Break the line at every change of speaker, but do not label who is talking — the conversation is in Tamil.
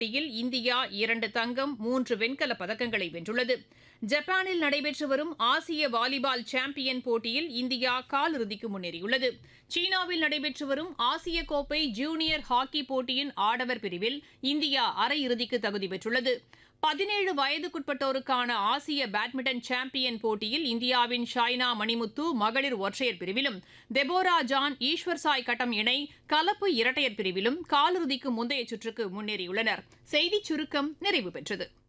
போட்டியில் இந்தியா இரண்டு தங்கம் மூன்று வெண்கலப் பதக்கங்களை வென்றுள்ளது ஜப்பானில் நடைபெற்று வரும் ஆசிய வாலிபால் சாம்பியன் போட்டியில் இந்தியா காலிறுதிக்கு முன்னேறியுள்ளது சீனாவில் நடைபெற்று வரும் ஆசிய கோப்பை ஜூனியர் ஹாக்கி போட்டியின் ஆடவர் பிரிவில் இந்தியா அரையிறுதிக்கு தகுதி பெற்றுள்ளது பதினேழு வயதுக்குட்பட்டோருக்கான ஆசிய பேட்மிண்டன் சாம்பியன் போட்டியில் இந்தியாவின் ஷாய்னா மணிமுத்து மகளிர் ஒற்றையர் பிரிவிலும் தெபோரா ஜான் ஈஸ்வர் சாய் கட்டம் இணை கலப்பு இரட்டையர் பிரிவிலும் காலிறுதிக்கு முந்தைய சுற்றுக்கு முன்னேறியுள்ளனர் செய்திச் சுருக்கம் நிறைவு பெற்றது